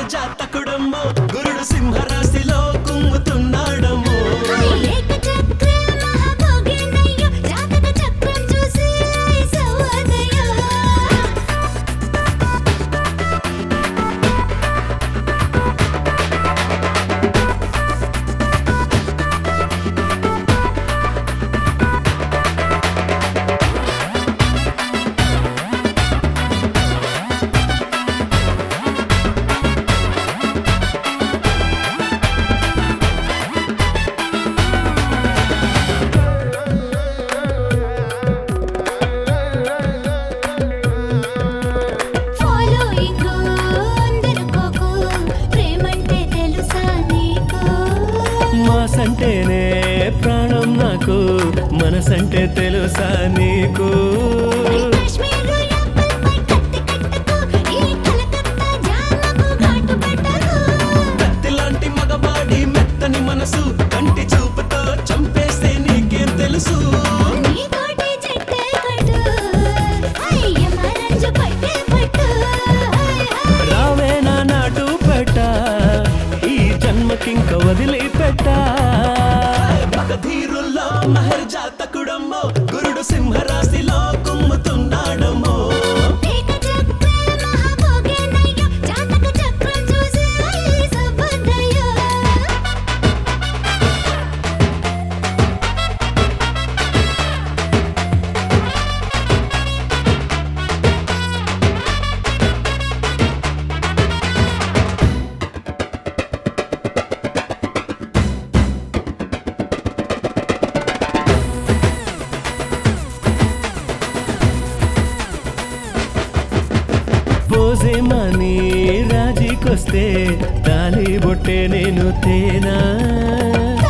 జాతకుడమ్మో గురుడు సింహరాశిలో కుమ్ముతున్నాడమ్మో ఏకచక్ర మహాభోగినయ్యో జాతక చక్రం చూసి సవదయ్యో ఫాలోయింగ్ అందరుకోకు ప్రేమంటే తెలుసా నీకు మాసంటేనే ప్రాణం నాకు మనసంటే తెలుసా నీకు కాశ్మీర్ యాపిల్పై కత్తి కట్టకు ఈ కలకత్తా జామకు కాటు పెట్టకు కత్తిలాంటి మగవాడి మెత్తని మనసు కంటి చూపుతో చంపేస్తే నీకేం తెలుసు నీతోటి చెట్టే కట్టు అయ్య మరంజు పట్టే పట్టు రావే నా నాటు పెట్ట ఈ జన్మకింక వదిలిపెట్ట మగధీరుల్లో మహర్ జాతకుడమ్మో గురుడు సింహరాశిలో కుమ్ముతున్నాడమ్మో ఏకచక్ర మహాభోగినయ్యో జాతక చక్రం చూసి సవదయ్యో పోసేమని రాజీకొస్తే తాలి బొట్టే నేను తేనా